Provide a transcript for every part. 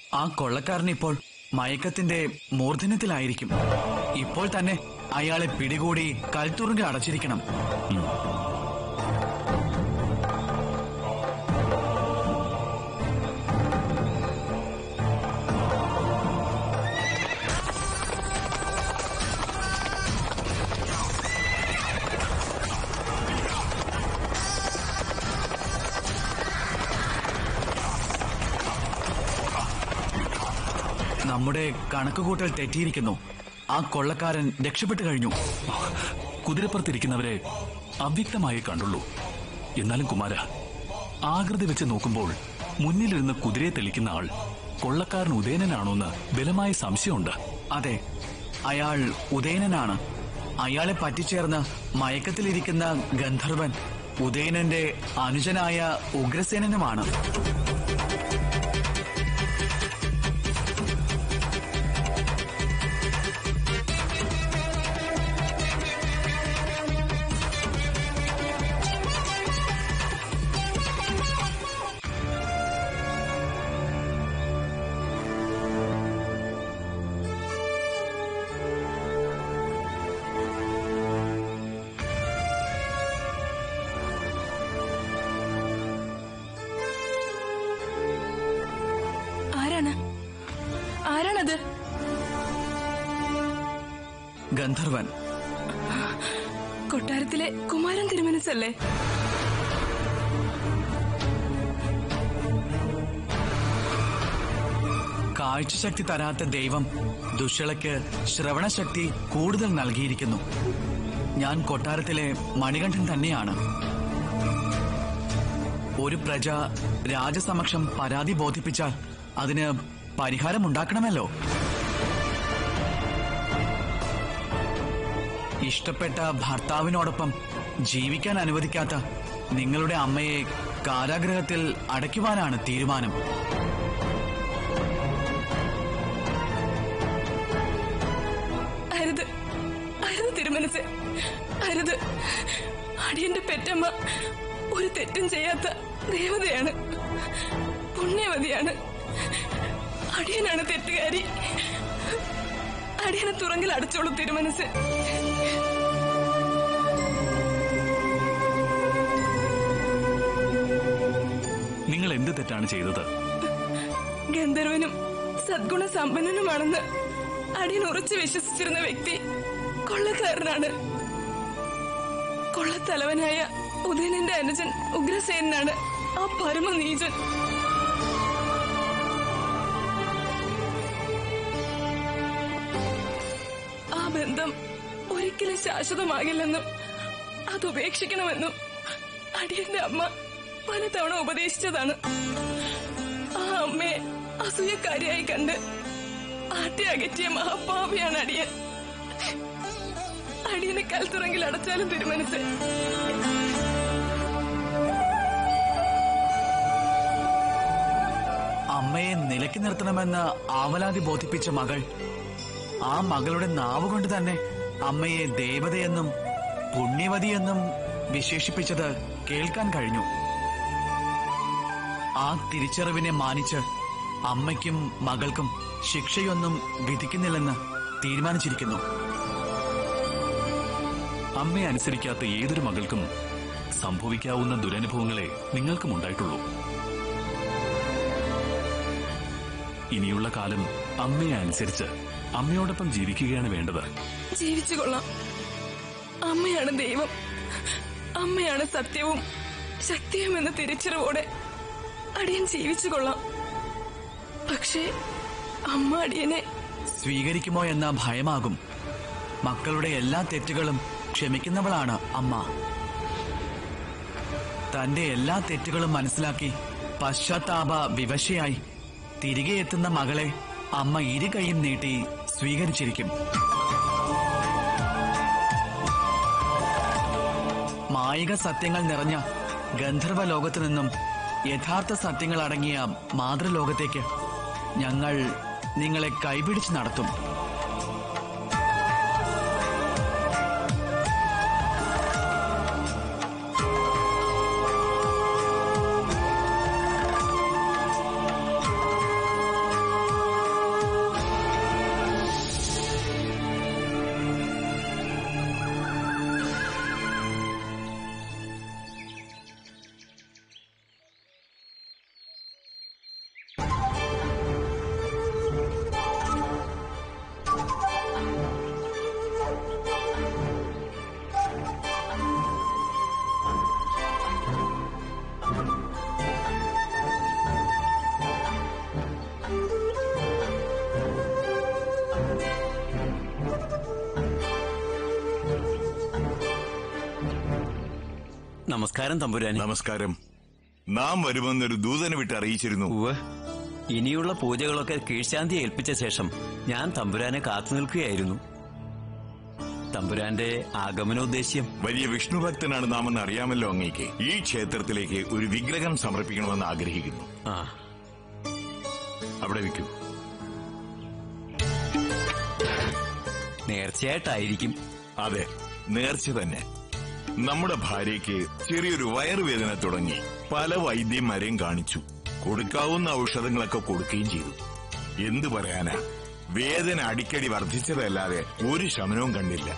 ആ കൊള്ളക്കാരൻ ഇപ്പോൾ മയക്കത്തിന്റെ മൂർധന്യത്തിലായിരിക്കും ഇപ്പോൾ തന്നെ അയാളെ പിടികൂടി കൽത്തുറുങ്കിൽ അടച്ചിരിക്കണം നമ്മുടെ കണക്കുകൂട്ടൽ തെറ്റിയിരിക്കുന്നു ആ കൊള്ളക്കാരൻ രക്ഷപ്പെട്ടു കഴിഞ്ഞു കുതിരപ്പുറത്തിരിക്കുന്നവരെ അവ്യക്തമായി കണ്ടുള്ളൂ എന്നാലും കുമാര ആകൃതി വെച്ച് നോക്കുമ്പോൾ മുന്നിലിരുന്ന് കുതിരയെ തെളിക്കുന്ന ആൾ കൊള്ളക്കാരൻ ഉദയനനാണോന്ന് ബലമായ സംശയമുണ്ട് അതെ അയാൾ ഉദയനനാണ് അയാളെ പറ്റിച്ചേർന്ന് മയക്കത്തിലിരിക്കുന്ന ഗന്ധർവൻ ഉദയനന്റെ അനുജനായ ഉഗ്രസേനനുമാണ് ആരാണ് ആരാണത് ഗന്ധർവൻ കൊട്ടാരത്തിലെ കുമാരൻ തിരുമനസല്ലേ കാഴ്ചശക്തി തരാത്ത ദൈവം ദുഷ്യളയ്ക്ക് ശ്രവണശക്തി കൂടുതൽ നൽകിയിരിക്കുന്നു ഞാൻ കൊട്ടാരത്തിലെ മണികണ്ഠൻ തന്നെയാണ് ഒരു പ്രജ രാജസമക്ഷം പരാതി ബോധിപ്പിച്ചാൽ അതിന് പരിഹാരമുണ്ടാക്കണമല്ലോ ഇഷ്ടപ്പെട്ട ഭർത്താവിനോടൊപ്പം ജീവിക്കാൻ അനുവദിക്കാത്ത നിങ്ങളുടെ അമ്മയെ കാരാഗ്രഹത്തിൽ അടയ്ക്കുവാനാണ് തീരുമാനം അരുത് അരുത് തിരുമനസ് അരുത് അടിയന്റെ പെറ്റമ്മ ഒരു തെറ്റും ചെയ്യാത്ത ദേവതയാണ് പുണ്യവതിയാണ് അടിയനാണ് തെറ്റുകാരി അടിയനെ തുറങ്കിൽ അടച്ചോളൂ തിരുമനസ് നിങ്ങൾ എന്ത് തെറ്റാണ് ചെയ്തത് ഗന്ധർവനും സദ്ഗുണ സമ്പന്നനുമാണെന്ന് അടിയൻ ഉറച്ചു വിശ്വസിച്ചിരുന്ന വ്യക്തി കൊള്ളക്കാരനാണ് കൊള്ളത്തലവനായ ഉദയനന്റെ അനുജൻ ഉഗ്രസേനാണ് ആ പരമനീചൻ ആ ബന്ധം ഒരിക്കലും ശാശ്വതമാകില്ലെന്നും അത് ഉപേക്ഷിക്കണമെന്നും അടിയന്റെ അമ്മ പലതവണ ഉപദേശിച്ചതാണ് ആ അമ്മയെ അസൂയക്കാരിയായി കണ്ട് ആട്ടി അകറ്റിയ മഹാപാപിയാണ് അടിയൻ അടിയനെ കൽത്തുറങ്കിൽ അടച്ചാലും തിരുമനസ് അമ്മയെ നിലയ്ക്ക് നിർത്തണമെന്ന് ആവലാതി ബോധിപ്പിച്ച മകൾ ആ മകളുടെ നാവുകൊണ്ട് തന്നെ അമ്മയെ ദേവതയെന്നും പുണ്യവതിയെന്നും വിശേഷിപ്പിച്ചത് കേൾക്കാൻ കഴിഞ്ഞു ആ തിരിച്ചറിവിനെ മാനിച്ച് അമ്മയ്ക്കും മകൾക്കും ശിക്ഷയൊന്നും വിധിക്കുന്നില്ലെന്ന് തീരുമാനിച്ചിരിക്കുന്നു അമ്മയെ അനുസരിക്കാത്ത ഏതൊരു മകൾക്കും സംഭവിക്കാവുന്ന ദുരനുഭവങ്ങളെ നിങ്ങൾക്കും ഉണ്ടായിട്ടുള്ളൂ ഇനിയുള്ള കാലം അമ്മയെ അനുസരിച്ച് അമ്മയോടൊപ്പം ജീവിക്കുകയാണ് വേണ്ടത് ജീവിച്ചു കൊള്ളാം അമ്മയാണ് ദൈവം അമ്മയാണ് സത്യവും ശക്തിയും എന്ന തിരിച്ചറിവോടെ അടിയൻ ജീവിച്ചു കൊള്ളാം പക്ഷേ അമ്മ അടിയനെ സ്വീകരിക്കുമോ എന്ന ഭയമാകും മക്കളുടെ എല്ലാ തെറ്റുകളും ക്ഷമിക്കുന്നവളാണ് അമ്മ തന്റെ എല്ലാ തെറ്റുകളും മനസ്സിലാക്കി പശ്ചാത്താപ വിവശയായി തിരികെ എത്തുന്ന മകളെ അമ്മ ഇരു കൈയും നീട്ടി സ്വീകരിച്ചിരിക്കും മായിക സത്യങ്ങൾ നിറഞ്ഞ ഗന്ധർവ ലോകത്തു നിന്നും യഥാർത്ഥ സത്യങ്ങൾ അടങ്ങിയ മാതൃലോകത്തേക്ക് ഞങ്ങൾ നിങ്ങളെ കൈപിടിച്ച് നടത്തും നമസ്കാരം തമ്പുരാനെ നമസ്കാരം നാം വരുമെന്നൊരു ദൂതനെ വിട്ട് അറിയിച്ചിരുന്നു ഉവ്വ് ഇനിയുള്ള പൂജകളൊക്കെ കീഴ്ശാന്തി ഏൽപ്പിച്ച ശേഷം ഞാൻ തമ്പുരാനെ കാത്തു നിൽക്കുകയായിരുന്നു തമ്പുരാന്റെ ആഗമനോദ്ദേശ്യം വലിയ വിഷ്ണു ഭക്തനാണ് നാം എന്ന് അറിയാമല്ലോ അങ്ങേക്ക് ഈ ക്ഷേത്രത്തിലേക്ക് ഒരു വിഗ്രഹം സമർപ്പിക്കണമെന്ന് ആഗ്രഹിക്കുന്നു ആ അവിടെ വയ്ക്കൂ നേർച്ചയായിട്ടായിരിക്കും അതെ നേർച്ച തന്നെ നമ്മുടെ ഭാര്യയ്ക്ക് ചെറിയൊരു വയറുവേദന തുടങ്ങി പല വൈദ്യന്മാരെയും കാണിച്ചു കൊടുക്കാവുന്ന ഔഷധങ്ങളൊക്കെ കൊടുക്കുകയും ചെയ്തു എന്തു പറയാനാ വേദന അടിക്കടി വർദ്ധിച്ചതല്ലാതെ ഒരു ശമനവും കണ്ടില്ല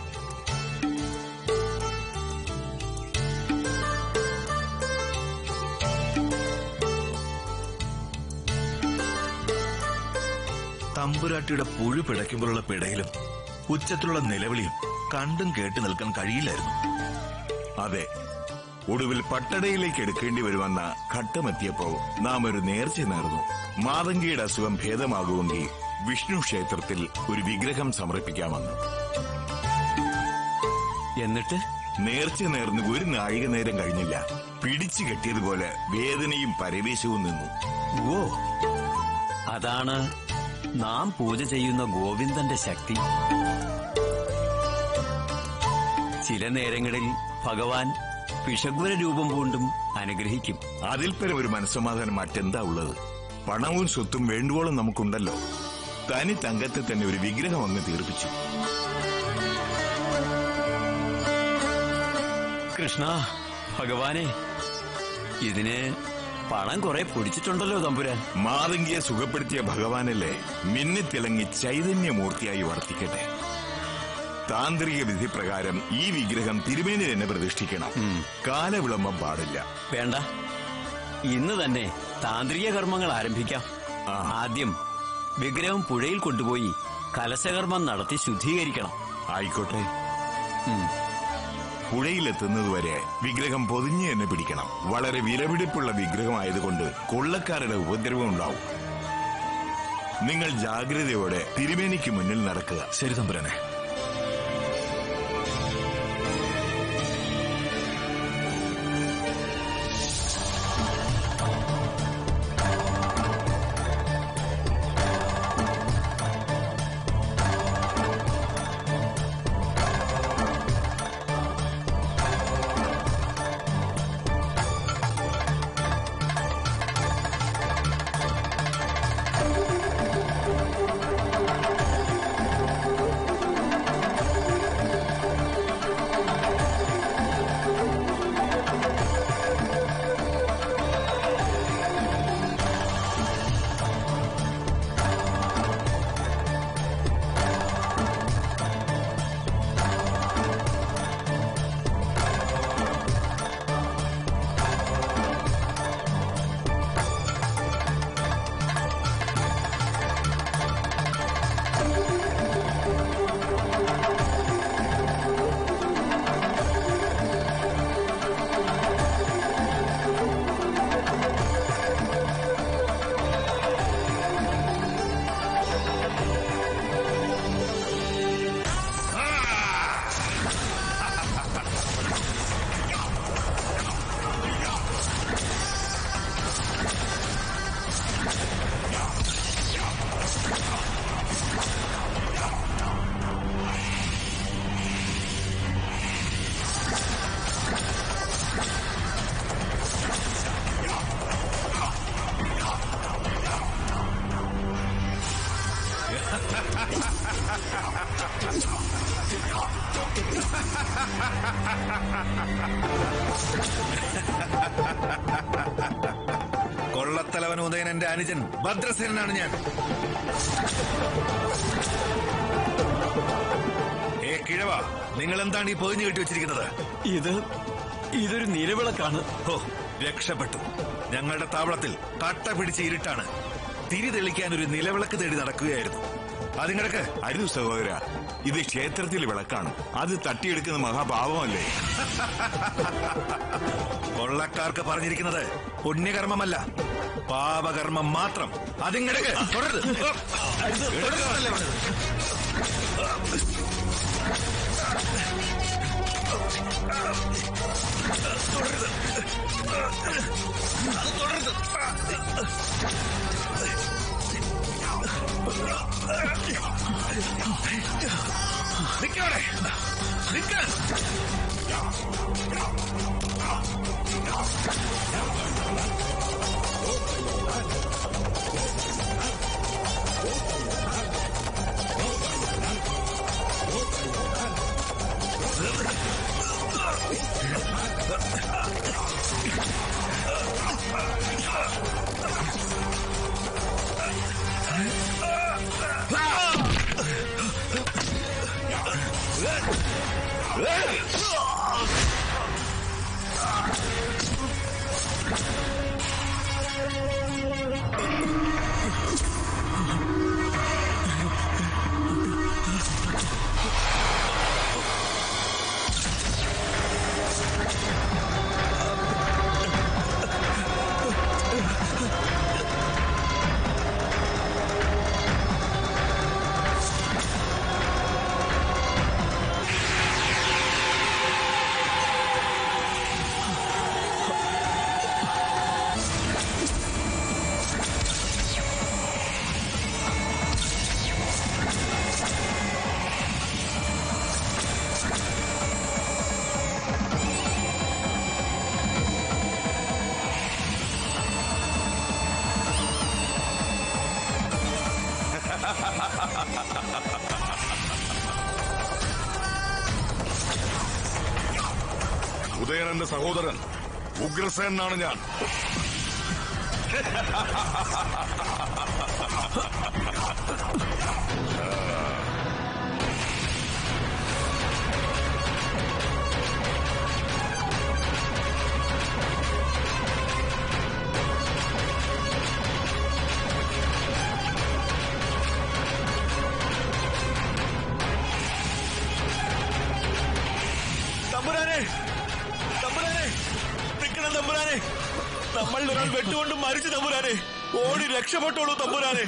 തമ്പുരാട്ടിയുടെ പുഴു പിടയ്ക്കുമ്പോഴുള്ള പിടയിലും ഉച്ചത്തിലുള്ള നിലവിളിയും കണ്ടും കേട്ടു നിൽക്കാൻ കഴിയില്ലായിരുന്നു അതെ ഒടുവിൽ പട്ടടയിലേക്ക് എടുക്കേണ്ടി വരുമെന്ന ഘട്ടമെത്തിയപ്പോ നാം ഒരു നേർച്ച നേർന്നു മാതങ്കിയുടെ അസുഖം ഭേദമാകുമെങ്കിൽ വിഷ്ണു ക്ഷേത്രത്തിൽ ഒരു വിഗ്രഹം സമർപ്പിക്കാമെന്ന് എന്നിട്ട് നേർച്ച നേർന്ന് ഒരു നാഴിക നേരം കഴിഞ്ഞില്ല പിടിച്ചു കെട്ടിയതുപോലെ വേദനയും പരവേശവും നിന്നു ഓ അതാണ് നാം പൂജ ചെയ്യുന്ന ഗോവിന്ദന്റെ ശക്തി ചില നേരങ്ങളിൽ ഭഗവാൻ പിഷഗ്വര രൂപം പൂണ്ടും അനുഗ്രഹിക്കും അതിൽ പരം ഒരു മനസ്സമാധാനം മറ്റെന്താ ഉള്ളത് പണവും സ്വത്തും വേണ്ടുവോളം നമുക്കുണ്ടല്ലോ തനി തങ്കത്തെ തന്നെ ഒരു വിഗ്രഹം അങ്ങ് തീർപ്പിച്ചു കൃഷ്ണ ഭഗവാനെ ഇതിന് പണം കുറെ പൊടിച്ചിട്ടുണ്ടല്ലോ തമ്പുരാൻ മാതങ്കിയെ സുഖപ്പെടുത്തിയ ഭഗവാനല്ലേ മിന്നിത്തിളങ്ങി ചൈതന്യമൂർത്തിയായി വർത്തിക്കട്ടെ താന്ത്രിക വിധി പ്രകാരം ഈ വിഗ്രഹം തിരുമേനി തന്നെ പ്രതിഷ്ഠിക്കണം കാലവിളംബം പാടില്ല വേണ്ട ഇന്ന് തന്നെ താന്ത്രിക കർമ്മങ്ങൾ ആരംഭിക്കാം ആ. ആദ്യം വിഗ്രഹം പുഴയിൽ കൊണ്ടുപോയി കലശകർമ്മം നടത്തി ശുദ്ധീകരിക്കണം ആയിക്കോട്ടെ ഉം. പുഴയിലെത്തുന്നതുവരെ വിഗ്രഹം പൊതിഞ്ഞു തന്നെ പിടിക്കണം വളരെ വിലപിടിപ്പുള്ള വിഗ്രഹമായതുകൊണ്ട് കൊള്ളക്കാരുടെ ഉപദ്രവം ഉണ്ടാവും നിങ്ങൾ ജാഗ്രതയോടെ തിരുമേനിക്ക് മുന്നിൽ നടക്കുക ശരി തമ്പുരാനെ കൊള്ളത്തലവൻ ഉദയനന്റെ അനുജൻ ഭദ്രസേനാണ് ഞാൻ ഏ കിഴവ നിങ്ങൾ എന്താണ് ഈ പൊതിഞ്ഞു കെട്ടി വെച്ചിരിക്കുന്നത് ഇത് ഇതൊരു നിലവിളക്കാണ് ഓ രക്ഷപ്പെട്ടു ഞങ്ങളുടെ താവളത്തിൽ കട്ട പിടിച്ച് ഇരുട്ടാണ് തിരി തെളിക്കാൻ ഒരു നിലവിളക്ക് തേടി നടക്കുകയായിരുന്നു അതിങ്ങടക്ക് അരുത് സഹോദര ഇത് ക്ഷേത്രത്തിലെ വിളക്കാണ് അത് തട്ടിയെടുക്കുന്ന മഹാപാപമല്ലേ കൊള്ളക്കാർക്ക് പറഞ്ഞിരിക്കുന്നത് പുണ്യകർമ്മമല്ല പാപകർമ്മം മാത്രം അതിങ്ങടക്ക് തുടരുത് തുടരുന്നതല്ലേ പറഞ്ഞത്? തുടരുത് അത് തുടരുത് നിക്കവിടെ നിക്ക ഉദയനന്റെ സഹോദരൻ ഉഗ്രസേനാണ് ഞാൻ തമ്പുരാനെ തമ്പുരാനെ നിക്കണം തമ്പുരാനെ നമ്മൾ ഒരാൾ വെട്ടുകൊണ്ട് മരിച്ചു തമ്പുരാനെ ഓടി രക്ഷപ്പെട്ടോളൂ തമ്പുരാനെ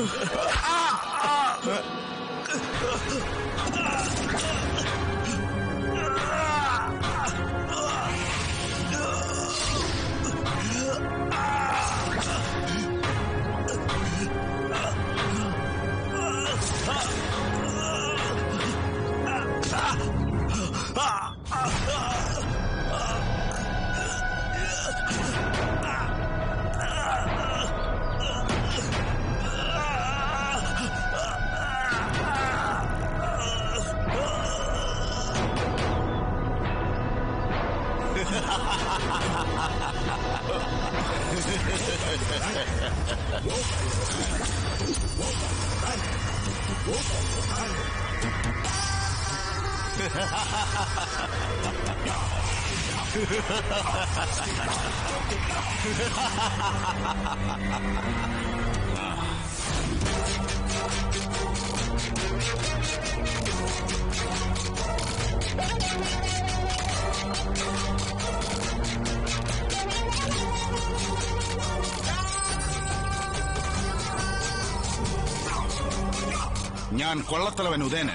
ഞാൻ കൊള്ളത്തലവൻ ഉദയനൻ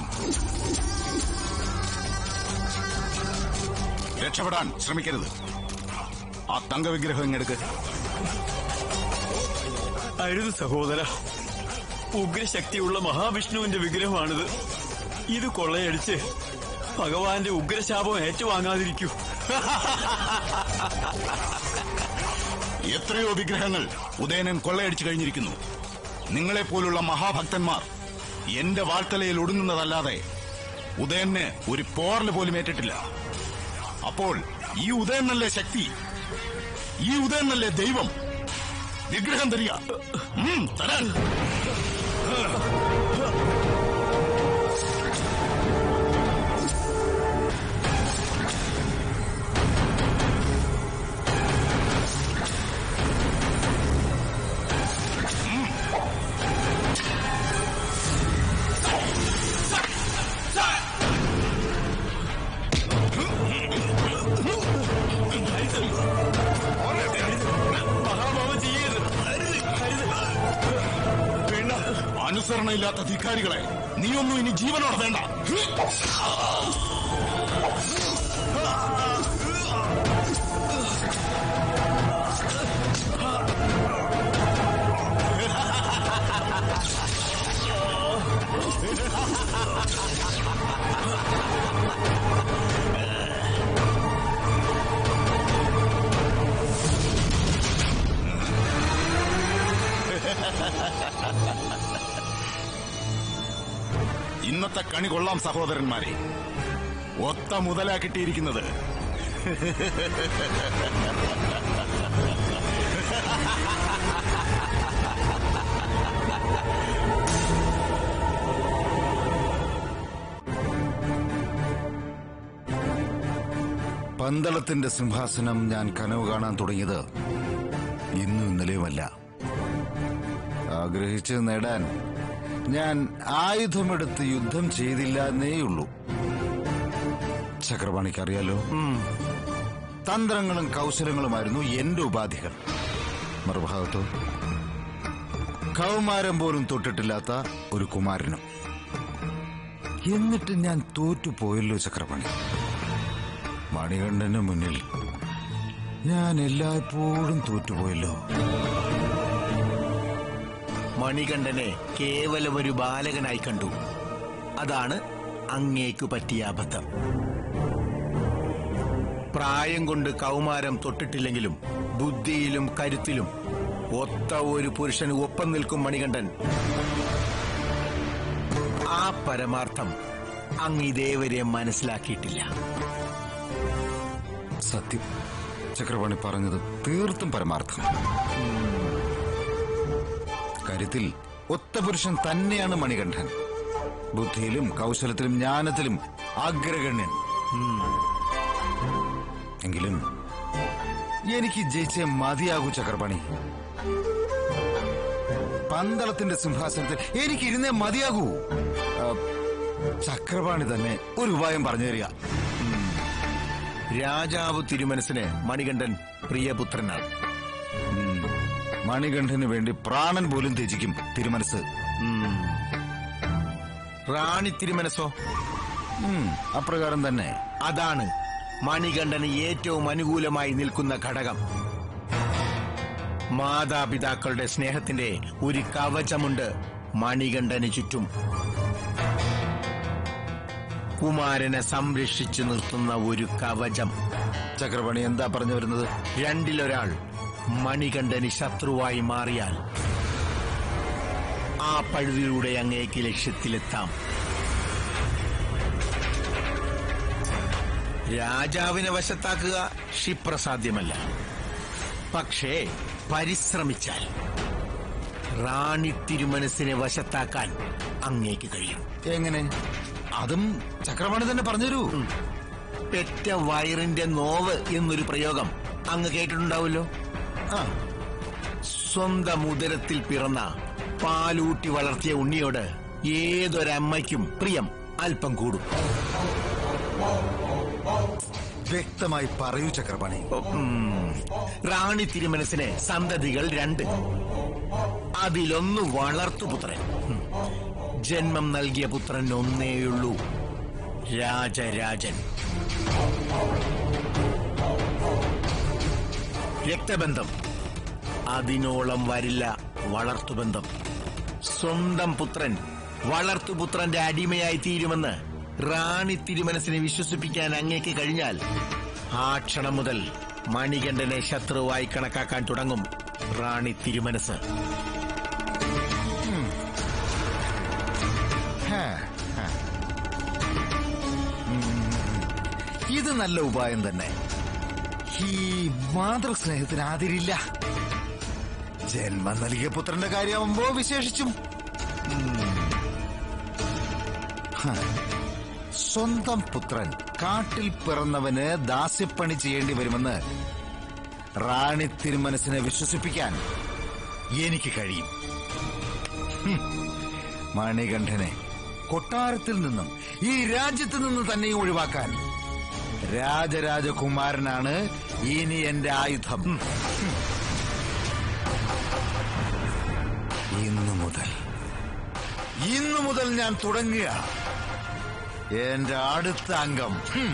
രക്ഷപ്പെടാൻ ശ്രമിക്കരുത് ആ തങ്കവിഗ്രഹം ഇങ്ങെടുക്ക് അരുത് സഹോദര ഉഗ്രശക്തിയുള്ള മഹാവിഷ്ണുവിന്റെ വിഗ്രഹമാണിത് ഇത് കൊള്ളയടിച്ച് ഭഗവാന്റെ ഉഗ്രശാപം ഏറ്റുവാങ്ങാതിരിക്കൂ എത്രയോ വിഗ്രഹങ്ങൾ ഉദയനൻ കൊള്ളയടിച്ചു കഴിഞ്ഞിരിക്കുന്നു നിങ്ങളെപ്പോലുള്ള മഹാഭക്തന്മാർ എന്റെ വാൾത്തലയിൽ ഒടുങ്ങുന്നതല്ലാതെ ഉദയന് ഒരു പോറല് പോലും ഏറ്റിട്ടില്ല അപ്പോൾ ഈ ഉദയനല്ലേ ശക്തി ഈ ഉദയനല്ലേ ദൈവം വിഗ്രഹം തരിക ഉം, തരാൻ മഹാഭാവം ചെയ്യരുത് അനുസരണയില്ലാത്ത ധിക്കാരികളെ നീയൊന്നും ഇനി ജീവനോടെ വേണ്ട ആ ഇന്നത്തെ കണി കൊള്ളാം സഹോദരന്മാരെ ഒത്ത മുതലാ കിട്ടിയിരിക്കുന്നത് പന്തളത്തിന്റെ സിംഹാസനം ഞാൻ കനവ് കാണാൻ തുടങ്ങിയത് ഇന്നും ഇന്നലെയുമല്ല ആഗ്രഹിച്ച് നേടാൻ ഞാൻ ആയുധമെടുത്ത് യുദ്ധം ചെയ്തില്ല എന്നേയുള്ളൂ ചക്രപാണിക്ക് അറിയാലോ തന്ത്രങ്ങളും കൗശലങ്ങളുമായിരുന്നു എന്റെ ഉപാധികൾ മറുഭാഗത്തോ കൗമാരം പോലും തൊട്ടിട്ടില്ലാത്ത ഒരു കുമാരനും എന്നിട്ട് ഞാൻ തോറ്റുപോയല്ലോ ചക്രപാണി മണികണ്ഠന് മുന്നിൽ ഞാൻ എല്ലായ്പ്പോഴും തോറ്റുപോയല്ലോ മണികണ്ഠനെ കേവലം ഒരു ബാലകനായി കണ്ടു അതാണ് അങ്ങേക്കു പറ്റിയ അബദ്ധം പ്രായം കൊണ്ട് കൗമാരം തൊട്ടിട്ടില്ലെങ്കിലും ബുദ്ധിയിലും കരുത്തിലും ഒത്ത ഒരു പുരുഷന് ഒപ്പം നിൽക്കും മണികണ്ഠൻ ആ പരമാർത്ഥം അങ്ങ് ഇതേവരെ മനസ്സിലാക്കിയിട്ടില്ല സത്യം ചക്രപാണി പറഞ്ഞത് തീർത്തും പരമാർത്ഥം കാര്യത്തിൽ ഒത്ത പുരുഷൻ തന്നെയാണ് മണികണ്ഠൻ ബുദ്ധിയിലും കൗശലത്തിലും ജ്ഞാനത്തിലും അഗ്രഗണ്യൻ എങ്കിലും എനിക്ക് ജയിച്ചേ മതിയാകൂ ചക്രപാണി പന്തളത്തിന്റെ സിംഹാസനത്തിൽ എനിക്ക് ഇരുന്നേ മതിയാകൂ ആ, ചക്രപാണി തന്നെ ഒരു ഉപായം പറഞ്ഞു തരിക രാജാവ് തിരുമനസിന് മണികണ്ഠൻ പ്രിയപുത്രനാണ് ഉം. മണികണ്ഠന് വേണ്ടി പ്രാണൻ പോലും ത്യജിക്കും തിരുമനസ് റാണി തിരുമനസോ ഉം, അപ്രകാരം തന്നെ അതാണ് മണികണ്ഠന് ഏറ്റവും അനുകൂലമായി നിൽക്കുന്ന ഘടകം മാതാപിതാക്കളുടെ സ്നേഹത്തിന്റെ ഒരു കവചമുണ്ട് മണികണ്ഠന് ചുറ്റും കുമാരനെ സംരക്ഷിച്ചു നിർത്തുന്ന ഒരു കവചം ചക്രപാണി എന്താ പറഞ്ഞു വരുന്നത് രണ്ടിലൊരാൾ മണികണ്ഠന് ശത്രുവായി മാറിയാൽ ആ പഴുതിലൂടെ അങ്ങേക്ക് ലക്ഷ്യത്തിലെത്താം രാജാവിനെ വശത്താക്കുക ക്ഷിപ്രസാധ്യമല്ല പക്ഷേ പരിശ്രമിച്ചാൽ റാണി തിരുമനസിനെ വശത്താക്കാൻ അങ്ങേക്ക് കഴിയും എങ്ങനെ അതും ചക്രപാണി തന്നെ പറഞ്ഞുതരൂ പെറ്റ വയറിന്റെ നോവ് എന്നൊരു പ്രയോഗം അങ്ങ് കേട്ടിട്ടുണ്ടാവുമല്ലോ ആ സ്വന്തം ഉദരത്തിൽ പിറന്ന പാലൂട്ടി വളർത്തിയ ഉണ്ണിയോട് ഏതൊരമ്മയ്ക്കും പ്രിയം അല്പം കൂടും വ്യക്തമായി പറയൂ ചക്രപാണി ഉം. റാണി തിരുമനസിന് സന്തതികൾ രണ്ട് അതിലൊന്ന് വളർത്തുപുത്രൻ ഉം. ജന്മം നൽകിയ പുത്രൻ ഒന്നേയുള്ളൂ രാജരാജൻ രക്തബന്ധം അതിനോളം വരില്ല വളർത്തുബന്ധം സ്വന്തം പുത്രൻ വളർത്തുപുത്രന്റെ അടിമയായി തീരുമെന്ന് റാണി തിരുമനസിനെ വിശ്വസിപ്പിക്കാൻ അങ്ങേക്ക് കഴിഞ്ഞാൽ ആ ക്ഷണം മുതൽ മണികണ്ഠനെ ശത്രുവായി കണക്കാക്കാൻ തുടങ്ങും റാണി തിരുമനസ് ഹാ, ഹാ. ഉം. ഇത് നല്ല ഉപായം തന്നെ ഈ മാതൃസ്നേഹത്തിന് ആതിരില്ല ജന്മം നൽകിയ പുത്രന്റെ കാര്യമാകുമ്പോ വിശേഷിച്ചും ഉം. ഹ. സ്വന്തം പുത്രൻ കാട്ടിൽ പിറന്നവന് ദാസ്യപ്പണി ചെയ്യേണ്ടി വരുമെന്ന് റാണി തിരുമനസിനെ വിശ്വസിപ്പിക്കാൻ എനിക്ക് കഴിയും ഹും. മണികണ്ഠനെ കൊട്ടാരത്തിൽ നിന്നും ഈ രാജ്യത്ത് നിന്ന് തന്നെ ഒഴിവാക്കാൻ രാജരാജകുമാരനാണ് ഇനി എന്റെ ആയുധം ഇന്നു മുതൽ ഇന്നു മുതൽ ഞാൻ തുടങ്ങുക എന്റെ അടുത്ത അംഗം ഹും.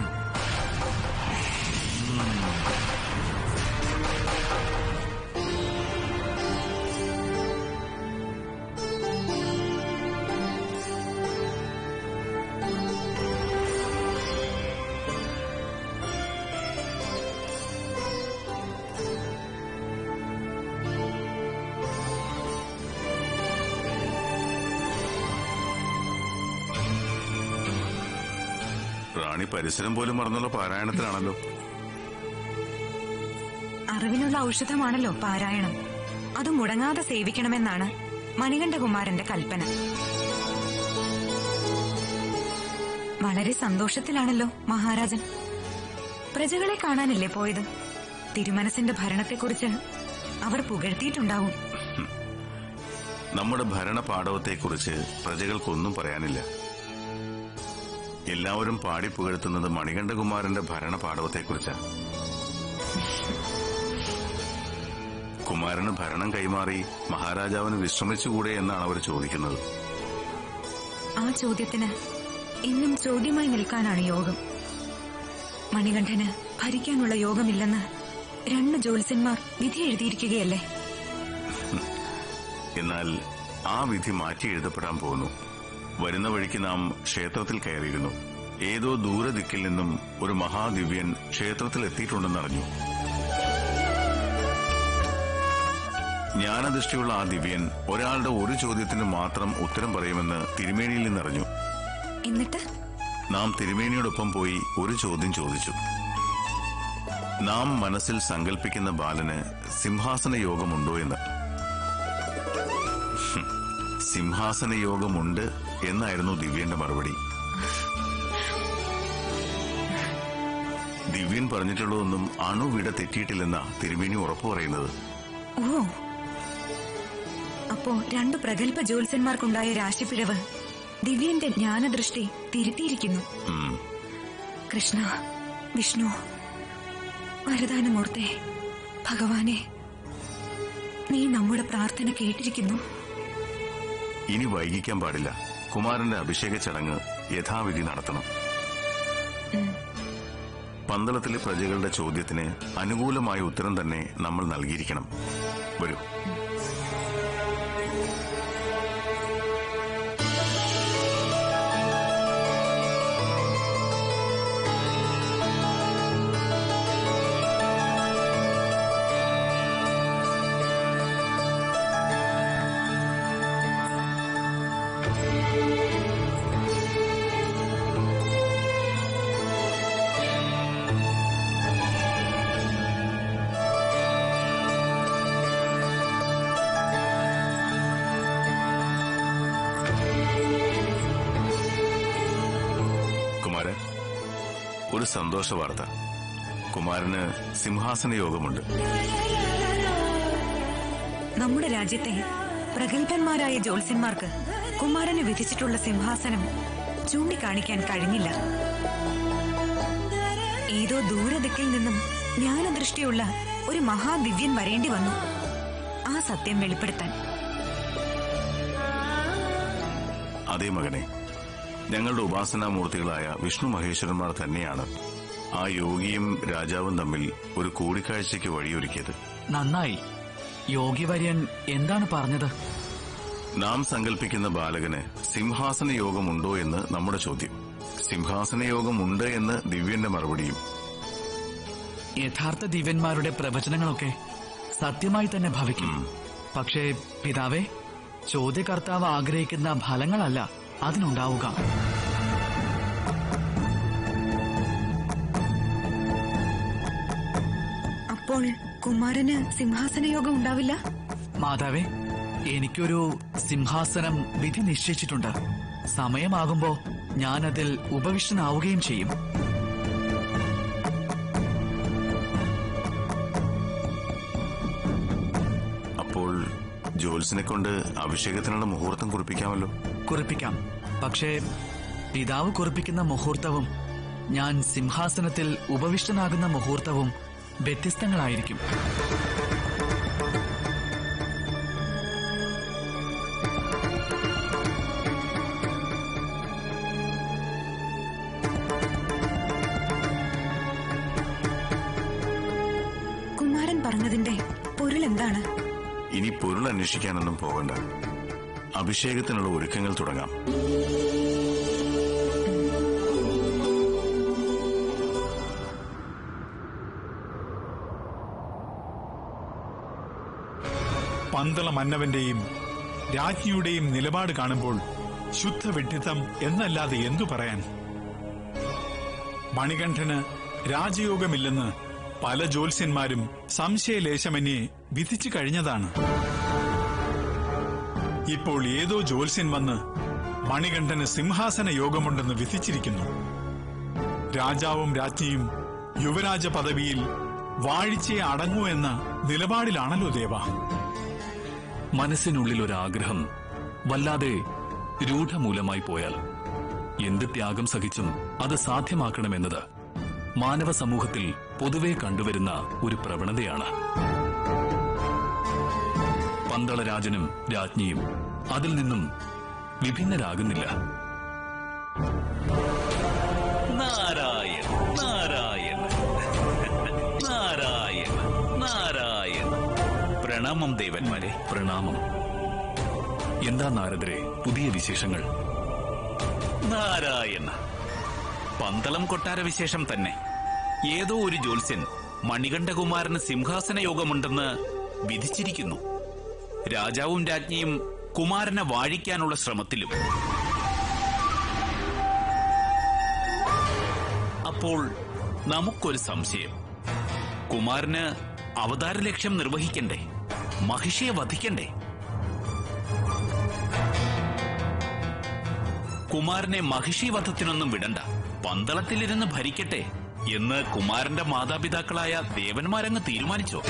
റാണി പരിസരം പോലും മറന്നുള്ള പാരായണത്തിലാണല്ലോ അറിവിനുള്ള ഔഷധമാണല്ലോ പാരായണം അത് മുടങ്ങാതെ സേവിക്കണമെന്നാണ് മണികണ്ഠകുമാരന്റെ കൽപ്പന വളരെ സന്തോഷത്തിലാണല്ലോ മഹാരാജൻ പ്രജകളെ കാണാനല്ലേ പോയത് തിരുമനസിന്റെ ഭരണത്തെക്കുറിച്ച് അവർ പുകഴ്ത്തിയിട്ടുണ്ടാവും നമ്മുടെ ഭരണ പാടവത്തെക്കുറിച്ച് പ്രജകൾക്കൊന്നും പറയാനില്ല എല്ലാവരും പാടി പുകഴ്ത്തുന്നത് മണികണ്ഠകുമാരന്റെ ഭരണ പാടവത്തെക്കുറിച്ചാണ് കുമാരന് ഭരണം കൈമാറി മഹാരാജാവിന് വിശ്രമിച്ചുകൂടെ എന്നാണ് അവർ ചോദിക്കുന്നത് ആ ചോദ്യത്തിന് ഇന്നും ചോദ്യമായി നിൽക്കാനാണ് യോഗം മണികണ്ഠന് ഭരിക്കാനുള്ള യോഗമില്ലെന്ന് രണ്ട് ജ്യോത്സ്യന്മാർ വിധി എഴുതിയിരിക്കുകയല്ലേ എന്നാൽ ആ വിധി മാറ്റി എഴുതപ്പെടാൻ പോകുന്നു വരുന്ന വഴിക്ക് നാം ക്ഷേത്രത്തിൽ കയറിയിരുന്നു ഏതോ ദൂരദിക്കിൽ നിന്നും ഒരു മഹാദിവ്യൻ ക്ഷേത്രത്തിൽ എത്തിയിട്ടുണ്ടെന്നറിഞ്ഞു ജ്ഞാനദൃഷ്ടിയുള്ള ആ ദിവ്യൻ ഒരാളുടെ ഒരു ചോദ്യത്തിന് മാത്രം ഉത്തരം പറയുമെന്ന് തിരുമേനിയിൽ നിന്നറിഞ്ഞു എന്നിട്ട് നാം തിരുമേനിയോടൊപ്പം പോയി ഒരു ചോദ്യം ചോദിച്ചു നാം മനസ്സിൽ സങ്കല്പിക്കുന്ന ബാലന് സിംഹാസന യോഗമുണ്ടോ എന്ന് ഹും, സിംഹാസന യോഗമുണ്ട് എന്നായിരുന്നു ദിവ്യന്റെ മറുപടി ദിവ്യൻ പറഞ്ഞിട്ടുള്ളതൊന്നും അണുവിട തെറ്റിയിട്ടില്ലെന്ന തിരുമേനി ഉറപ്പു പറയുന്നത് ഓ അപ്പോ രണ്ടു പ്രഗത്ഭ ജ്യോത്സ്യന്മാർക്കുണ്ടായ രാശിപ്പിഴവ് ദിവ്യന്റെ ജ്ഞാനദൃഷ്ടി തിരുത്തിയിരിക്കുന്നു ഉം. കൃഷ്ണ വിഷ്ണു വരദാനമൂർത്തെ ഭഗവാനെ നീ നമ്മുടെ പ്രാർത്ഥന കേട്ടിരിക്കുന്നു ഇനി വൈകിക്കാൻ പാടില്ല കുമാരന്റെ അഭിഷേക ചടങ്ങ് യഥാവിധി നടത്തണം പന്തളത്തിലെ പ്രജകളുടെ ചോദ്യത്തിന് അനുകൂലമായ ഉത്തരം തന്നെ നമ്മൾ നൽകിയിരിക്കണം വരൂ കുമാരൻ ഒരു സന്തോഷ വാർത്ത കുമാരന് സിംഹാസന യോഗമുണ്ട് നമ്മുടെ രാജ്യത്തെ പ്രഗത്ഭന്മാരായ ജ്യോത്സ്യന്മാർക്ക് കുമാരന് വിധിച്ചിട്ടുള്ള സിംഹാസനം ചൂണ്ടിക്കാണിക്കാൻ കഴിഞ്ഞില്ല ഏതോ ദൂരദിക്കിൽ നിന്നും ജ്ഞാനദൃഷ്ടിയുള്ള ഒരു മഹാദിവ്യൻ വരേണ്ടി വന്നു ആ സത്യം വെളിപ്പെടുത്താൻ അതേ മകനെ ഞങ്ങളുടെ ഉപാസനാമൂർത്തികളായ വിഷ്ണു മഹേശ്വരന്മാർ തന്നെയാണ് ആ യോഗിയും രാജാവും തമ്മിൽ ഒരു കൂടിക്കാഴ്ചയ്ക്ക് വഴിയൊരുക്കിയത് നന്നായി യോഗിവര്യൻ എന്താണ് പറഞ്ഞത് നാം സങ്കല്പിക്കുന്ന ബാലകന് സിംഹാസന യോഗമുണ്ടോ എന്ന് നമ്മുടെ ചോദ്യം സിംഹാസന യോഗമുണ്ട് എന്ന് ദിവ്യന്റെ മറുപടിയും യഥാർത്ഥ ദിവ്യന്മാരുടെ പ്രവചനങ്ങളൊക്കെ സത്യമായി തന്നെ ഭവിക്കും പക്ഷേ പിതാവേ ചോദ്യകർത്താവ് ആഗ്രഹിക്കുന്ന ഫലങ്ങളല്ല അതിനുണ്ടാവുക അപ്പോൾ കുമാരന് സിംഹാസന യോഗം ഉണ്ടാവില്ല മാതാവേ എനിക്കൊരു സിംഹാസനം വിധി നിശ്ചയിച്ചിട്ടുണ്ട് സമയമാകുമ്പോ ഞാനതിൽ ഉപവിഷ്ടനാവുകയും ചെയ്യും അപ്പോൾ ജോൽസിനെ കൊണ്ട് അഭിഷേകത്തിനുള്ള മുഹൂർത്തം കുറിപ്പിക്കാമല്ലോ കുറിപ്പിക്കാം പക്ഷേ പിതാവ് കുറിപ്പിക്കുന്ന മുഹൂർത്തവും ഞാൻ സിംഹാസനത്തിൽ ഉപവിഷ്ടനാകുന്ന മുഹൂർത്തവും വ്യത്യസ്തങ്ങളായിരിക്കും കുമാരൻ പറഞ്ഞതിന്റെ പൊരുൾ എന്താണ് ഇനി പൊരുൾ അന്വേഷിക്കാനൊന്നും പോകണ്ട അഭിഷേകത്തിനുള്ള ഒരുക്കങ്ങൾ തുടങ്ങാം പന്തള മന്നവന്റെയും രാജ്ഞിയുടെയും നിലപാട് കാണുമ്പോൾ ശുദ്ധ വിഡ്ഢിത്തം എന്നല്ലാതെ എന്തു പറയാൻ മണികണ്ഠന് രാജയോഗമില്ലെന്ന് പല ജ്യോത്സ്യന്മാരും സംശയലേശമന്യെ വിധിച്ചു കഴിഞ്ഞതാണ് ഇപ്പോൾ ഏതോ ജ്യോത്സ്യൻ വന്ന് മണികണ്ഠന് സിംഹാസന യോഗമുണ്ടെന്ന് വിധിച്ചിരിക്കുന്നു രാജാവും രാജ്ഞിയും യുവരാജ പദവിയിൽ വാഴിച്ചേ അടങ്ങൂ എന്ന നിലപാടിലാണല്ലോ ദേവ മനസ്സിനുള്ളിൽ ഒരു ആഗ്രഹം വല്ലാതെ രൂഢമൂലമായി പോയാൽ എന്ത് ത്യാഗം സഹിച്ചും അത് സാധ്യമാക്കണമെന്നത് മാനവ സമൂഹത്തിൽ പൊതുവെ കണ്ടുവരുന്ന ഒരു പ്രവണതയാണ് പന്തളരാജനും രാജ്ഞിയും അതിൽ നിന്നും വിഭിന്നരാകുന്നില്ല നാരായണ നാരായണ നാരായണ നാരായണ പ്രണാമം ദേവന്മാരെ പ്രണാമം എന്താ നാരദരെ പുതിയ വിശേഷങ്ങൾ നാരായണ പന്തളം കൊട്ടാര വിശേഷം തന്നെ ഏതോ ഒരു ജ്യോത്സ്യൻ മണികണ്ഠകുമാരന് സിംഹാസന യോഗമുണ്ടെന്ന് വിധിച്ചിരിക്കുന്നു രാജാവും രാജ്ഞിയും കുമാരനെ വാഴിക്കാനുള്ള ശ്രമത്തിലും അപ്പോൾ നമുക്കൊരു സംശയം കുമാരന് അവതാര ലക്ഷ്യം നിർവഹിക്കണ്ടേ മഹിഷിയെ വധിക്കണ്ടേ കുമാരനെ മഹിഷി വധത്തിനൊന്നും വിടണ്ട പന്തളത്തിലിരുന്ന് ഭരിക്കട്ടെ എന്ന് കുമാരന്റെ മാതാപിതാക്കളായ ദേവന്മാരങ്ങ് തീരുമാനിച്ചോ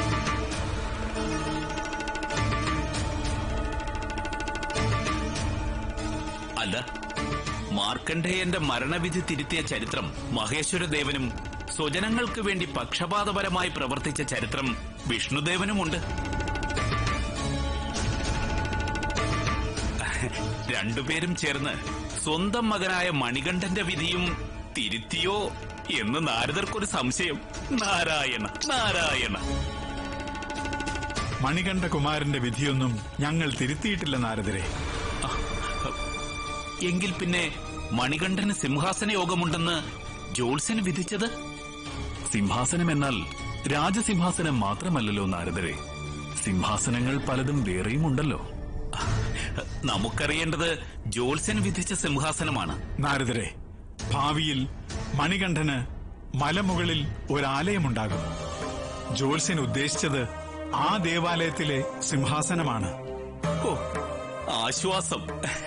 അല്ല മാർക്കണ്ഡേയന്റെ മരണവിധി തിരുത്തിയ ചരിത്രം മഹേശ്വരദേവനും സ്വജനങ്ങൾക്ക് വേണ്ടി പക്ഷപാതപരമായി പ്രവർത്തിച്ച ചരിത്രം വിഷ്ണുദേവനുമുണ്ട് രണ്ടുപേരും ചേർന്ന് സ്വന്തം മകനായ മണികണ്ഠന്റെ വിധിയും തിരുത്തിയോ എന്ന് നാരദർക്കൊരു സംശയം നാരായണ നാരായണ മണികണ്ഠകുമാരന്റെ വിധിയൊന്നും ഞങ്ങൾ തിരുത്തിയിട്ടില്ല നാരദരെ എങ്കിൽ പിന്നെ മണികണ്ഠന് സിംഹാസന യോഗമുണ്ടെന്ന് ജോത്സ്യൻ വിധിച്ചത് സിംഹാസനം എന്നാൽ രാജസിംഹാസനം മാത്രമല്ലല്ലോ നാരദരെ സിംഹാസനങ്ങൾ പലതും വേറെയുമുണ്ടല്ലോ നമുക്കറിയേണ്ടത് ജോത്സ്യൻ വിധിച്ച സിംഹാസനമാണ് നാരദരെ ഭാവിയിൽ മണികണ്ഠന് മലമുകളിൽ ഒരാലയമുണ്ടാകും ജ്യോത്സ്യൻ ഉദ്ദേശിച്ചത് ആ ദേവാലയത്തിലെ സിംഹാസനമാണ് ഓ ആശ്വാസം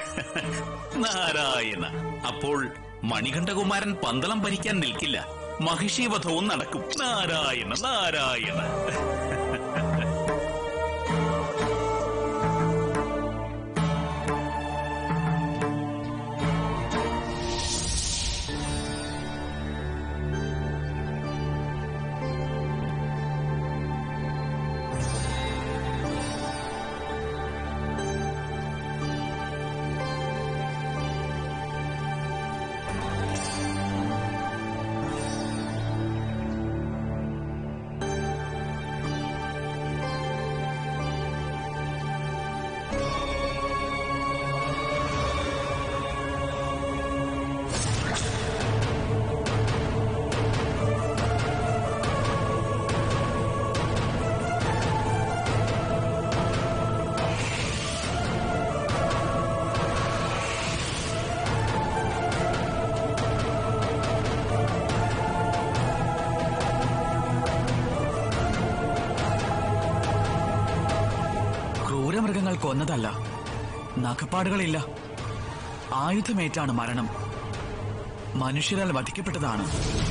നാരായണ അപ്പോൾ മണികണ്ഠകുമാരൻ പന്തളം ഭരിക്കാൻ നിൽക്കില്ല മഹിഷീവധവും നടക്കും നാരായണ നാരായണ ക്രൂരമൃഗങ്ങൾ കൊന്നതല്ല നഖപ്പാടുകളില്ല ആയുധമേറ്റാണ് മരണം മനുഷ്യരാൽ വധിക്കപ്പെട്ടതാണ്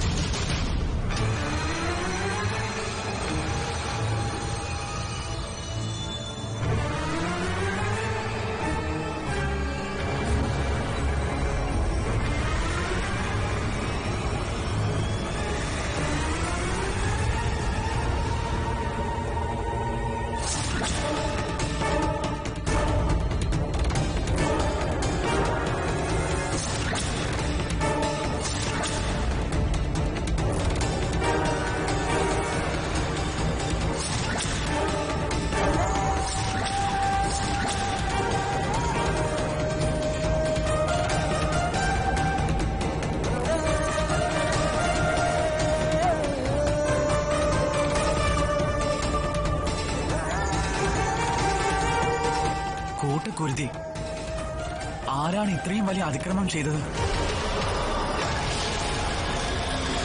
കൂട്ടക്കുരുതി ആരാണ് ഇത്രയും വലിയ അതിക്രമം ചെയ്തത്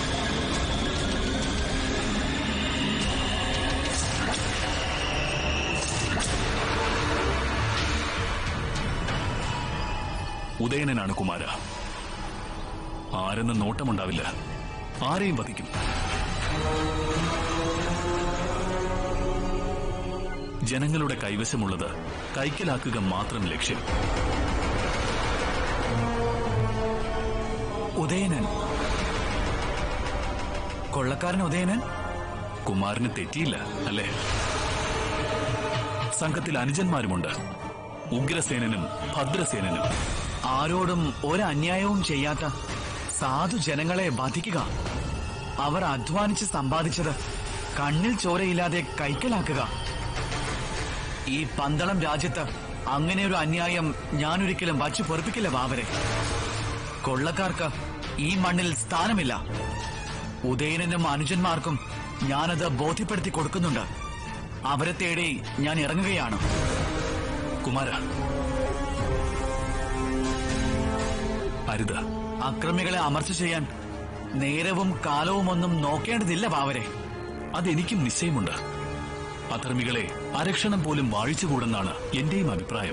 ഉദയനനാണ് കുമാര ആരെന്ന് നോട്ടമുണ്ടാവില്ല ആരെയും വധിക്കും ജനങ്ങളുടെ കൈവശമുള്ളത് കൈക്കലാക്കുക മാത്രം ലക്ഷ്യം ഉദയനൻ കൊള്ളക്കാരൻ ഉദയനൻ കുമാരന് തെറ്റിയില്ല അല്ലേ സംഘത്തിൽ അനുജന്മാരുമുണ്ട് ഉഗ്രസേനനും ഭദ്രസേനനും ആരോടും ഒരന്യായവും ചെയ്യാത്ത സാധു ജനങ്ങളെ വധിക്കുക അവർ അധ്വാനിച്ച് സമ്പാദിച്ചത് കണ്ണിൽ ചോരയില്ലാതെ കൈക്കലാക്കുക ഈ പന്തളം രാജ്യത്ത് അങ്ങനെ ഒരു അന്യായം ഞാനൊരിക്കലും വച്ചു പൊറപ്പിക്കില്ല വാവരെ കൊള്ളക്കാർക്ക് ഈ മണ്ണിൽ സ്ഥാനമില്ല ഉദയനനും അനുജന്മാർക്കും ഞാനത് ബോധ്യപ്പെടുത്തി കൊടുക്കുന്നുണ്ട് അവരെ തേടി ഞാൻ ഇറങ്ങുകയാണ് കുമാര അരുത് അക്രമികളെ അമർച്ച ചെയ്യാൻ നേരവും കാലവും ഒന്നും നോക്കേണ്ടതില്ല വാവരെ അതെനിക്കും നിശ്ചയമുണ്ട് അധർമ്മികളെ അരക്ഷണം പോലും വാഴിച്ചുകൂടെന്നാണ് എന്റെയും അഭിപ്രായം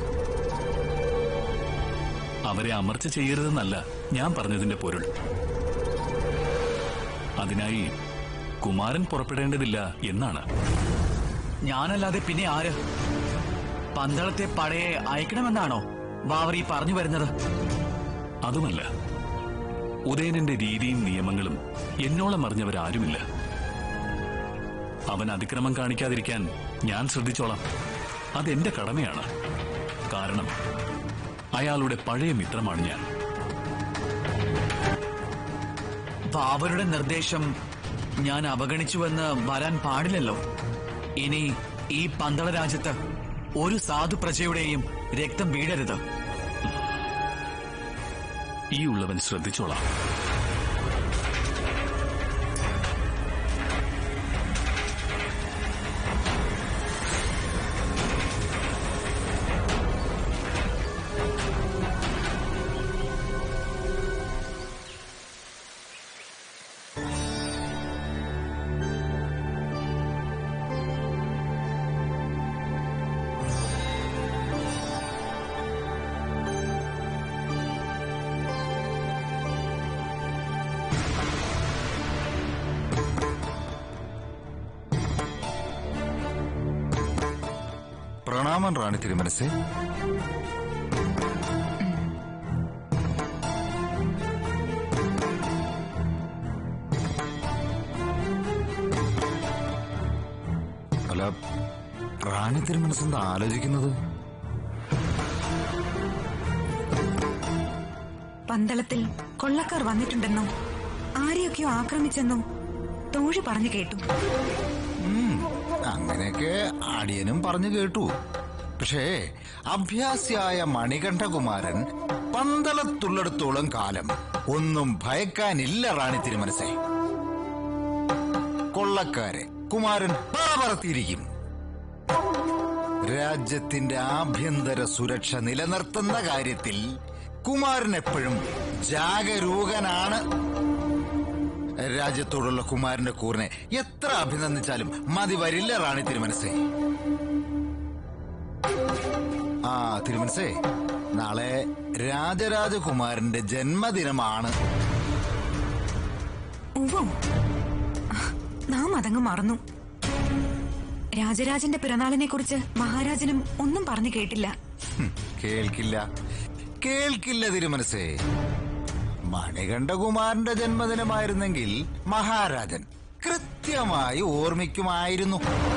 അവരെ അമർച്ച ചെയ്യരുതെന്നല്ല ഞാൻ പറഞ്ഞതിന്റെ പൊരുൾ അതിനായി കുമാരൻ പുറപ്പെടേണ്ടതില്ല എന്നാണ് ഞാനല്ലാതെ പിന്നെ ആര് പന്തളത്തെ പടയെ അയക്കണമെന്നാണോ വാവർ ഈ പറഞ്ഞു വരുന്നത് അതുമല്ല ഉദയനന്റെ രീതിയും നിയമങ്ങളും എന്നോളം അറിഞ്ഞവരാരുമില്ല അവൻ അതിക്രമം കാണിക്കാതിരിക്കാൻ ഞാൻ ശ്രദ്ധിച്ചോളാം അതെന്റെ കടമയാണ് കാരണം അയാളുടെ പഴയ മിത്രമാണ് ഞാൻ വാവരുടെ നിർദ്ദേശം ഞാൻ അവഗണിച്ചുവെന്ന് വരാൻ പാടില്ലല്ലോ ഇനി ഈ പന്തള രാജ്യത്ത് ഒരു സാധു പ്രജയുടെയും രക്തം വീഴരുത് ഈ ഉള്ളവൻ ശ്രദ്ധിച്ചോളാം പ്രണാമം റാണി തിരുമനസേ അല്ല റാണി തിരുമനസെന്താ ആലോചിക്കുന്നത് പന്തളത്തിൽ കൊള്ളക്കാർ വന്നിട്ടുണ്ടെന്നോ ആരെയൊക്കെയോ ആക്രമിച്ചെന്നോ തോഴി പറഞ്ഞു കേട്ടു ഉം, അങ്ങനെയൊക്കെ അടിയനും പറഞ്ഞു കേട്ടു പക്ഷേ അഭ്യാസിയായ മണികണ്ഠകുമാരൻ പന്തളത്തുള്ളിടത്തോളം കാലം ഒന്നും ഭയക്കാനില്ല റാണി തിരുമനസേ കൊള്ളക്കാരെ കുമാരൻ പറത്തിയിരിക്കും രാജ്യത്തിന്റെ ആഭ്യന്തര സുരക്ഷ നിലനിർത്തുന്ന കാര്യത്തിൽ കുമാരൻ എപ്പോഴും ജാഗരൂകനാണ് രാജ്യത്തോടുള്ള കുമാരന്റെ കൂറിനെ എത്ര അഭിനന്ദിച്ചാലും മതി വരില്ല റാണി തിരുമനസേ ആ തിരുമനസേ നാളെ രാജരാജകുമാരന്റെ ജന്മദിനമാണ് ഉവ്വോ നാം അതങ്ങ് മറന്നു രാജരാജന്റെ പിറന്നാളിനെ കുറിച്ച് മഹാരാജനും ഒന്നും പറഞ്ഞു കേട്ടില്ല ഹും, കേൾക്കില്ല കേൾക്കില്ല തിരുമനസേ മണികണ്ഠകുമാരന്റെ ജന്മദിനമായിരുന്നെങ്കിൽ മഹാരാജൻ കൃത്യമായി ഓർമ്മിക്കുമായിരുന്നു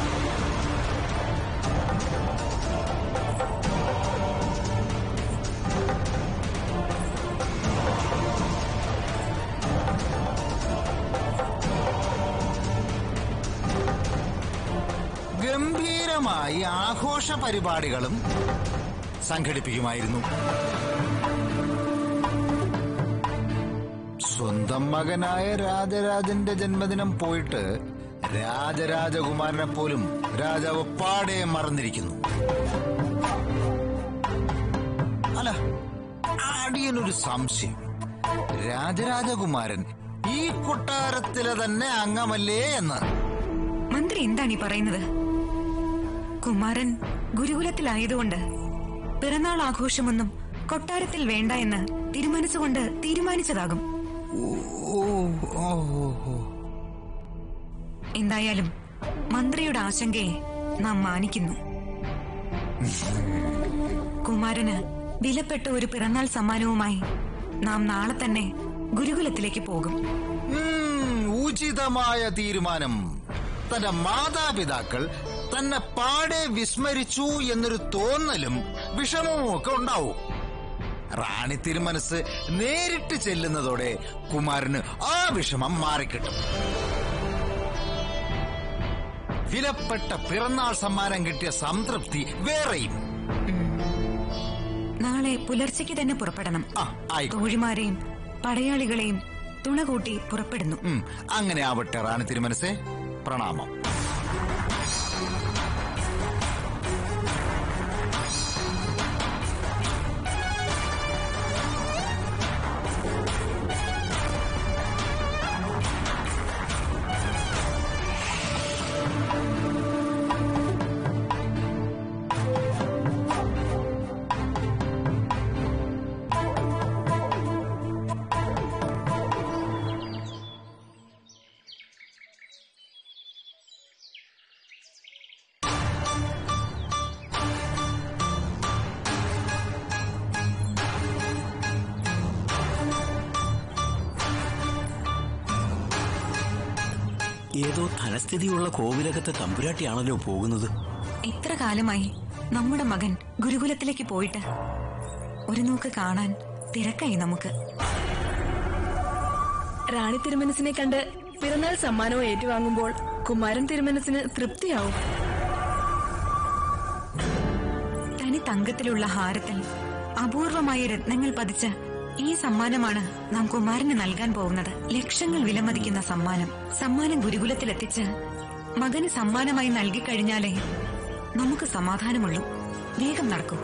ഗംഭീരമായി ആഘോഷ പരിപാടികളും സംഘടിപ്പിക്കുമായിരുന്നു സ്വന്തം മകനായ രാജരാജന്റെ ജന്മദിനം പോയിട്ട് രാജരാജകുമാരനെ പോലും രാജാവ് പാടെ മറന്നിരിക്കുന്നു അല്ല അടിയനൊരു സംശയം രാജരാജകുമാരൻ ഈ കൊട്ടാരത്തിലെ തന്നെ അംഗമല്ലേ എന്ന് മന്ത്രി എന്താണ് ഈ പറയുന്നത് കുമാരൻ ഗുരുകുലത്തിലായതുകൊണ്ട് പിറന്നാൾ ആഘോഷമൊന്നും കൊട്ടാരത്തിൽ വേണ്ട എന്ന് തീരുമാനിച്ചുകൊണ്ട് തീരുമാനിച്ചതാകും എന്തായാലും മന്ത്രിയുടെ ആശങ്കയെ നാം മാനിക്കുന്നു കുമാരന് വിലപ്പെട്ട ഒരു പിറന്നാൾ സമ്മാനവുമായി നാം നാളെ തന്നെ ഗുരുകുലത്തിലേക്ക് പോകും ഉം, ഉചിതമായ തീരുമാനം തന്റെ മാതാപിതാക്കൾ തന്നെ പാടെ വിസ്മരിച്ചു എന്നൊരു തോന്നലും വിഷമവും ഒക്കെ ഉണ്ടാവും റാണി തിരുമനസ് നേരിട്ട് ചെല്ലുന്നതോടെ കുമാരന് ആ വിഷമം മാറിക്കിട്ടും വിലപ്പെട്ട പിറന്നാൾ സമ്മാനം കിട്ടിയ സംതൃപ്തി വേറെയും നാളെ പുലർച്ചയ്ക്ക് തന്നെ പുറപ്പെടണം ആയിക്കോട്ടെ. തോഴിമാരെയും പടയാളികളെയും തുണകൂട്ടി പുറപ്പെടുന്നു ഉം, അങ്ങനെ ആവട്ടെ റാണി തിരുമനസേ പ്രണാമം ഏതോ ധനസ്ഥിതിയുള്ള കോവിലകത്തെ തമ്പുരാട്ടിയാണല്ലോ പോകുന്നത് എത്ര കാലമായി നമ്മുടെ മകൻ ഗുരുകുലത്തിലേക്ക് പോയിട്ട് ഒരു നോക്ക് കാണാൻ തിരക്കായി നമുക്ക് റാണി തിരുമനസിനെ കണ്ട് പിറന്നാൾ സമ്മാനവും ഏറ്റുവാങ്ങുമ്പോൾ കുമാരൻ തിരുമനസിന് തൃപ്തിയാവും തനി തങ്കത്തിലുള്ള ഹാരത്തിൽ അപൂർവമായ രത്നങ്ങൾ പതിച്ച ഈ സമ്മാനമാണ് നാം കുമാരന് നൽകാൻ പോകുന്നത് ലക്ഷങ്ങൾ വിലമതിക്കുന്ന സമ്മാനം സമ്മാനം ഗുരുകുലത്തിലെത്തിച്ച് മകന് സമ്മാനമായി നൽകിക്കഴിഞ്ഞാലേ നമുക്ക് സമാധാനമുള്ളൂ വേഗം നടക്കൂ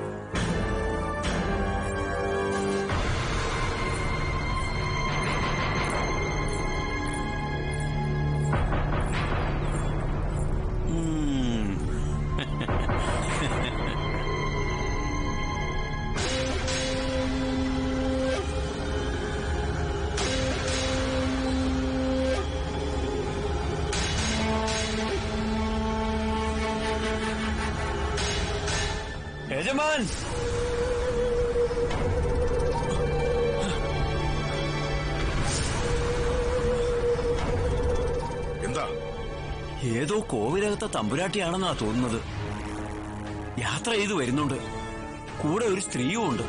യജമാൻ എന്താ ഏതോ കോവിലകത്തെ തമ്പുരാട്ടിയാണെന്നാ തോന്നുന്നത് യാത്ര ചെയ്തു വരുന്നുണ്ട് കൂടെ ഒരു സ്ത്രീയും ഉണ്ട്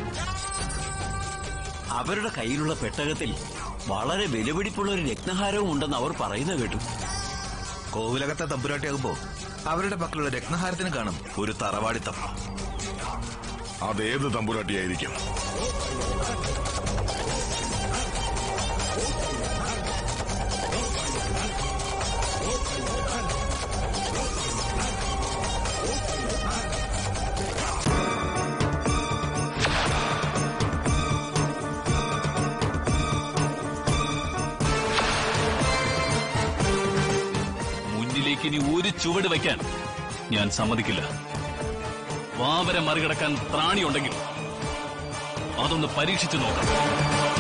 അവരുടെ കയ്യിലുള്ള പെട്ടകത്തിൽ വളരെ വിലപിടിപ്പുള്ള ഒരു രത്നഹാരവും ഉണ്ടെന്ന് അവർ പറയുന്നത് കേട്ടു കോവിലകത്തെ തമ്പുരാട്ടിയാകുമ്പോ അവരുടെ പക്കലുള്ള രത്നഹാരത്തിന് കാണും ഒരു തറവാടിത്തം അതേത് തമ്പുരാട്ടിയായിരിക്കും മുന്നിലേക്ക് ഇനി ഒരു ചുവട് വയ്ക്കാൻ ഞാൻ സമ്മതിക്കില്ല വാവരെ മറികടക്കാൻ ത്രാണിയുണ്ടെങ്കിൽ അതൊന്ന് പരീക്ഷിച്ചു നോക്കാം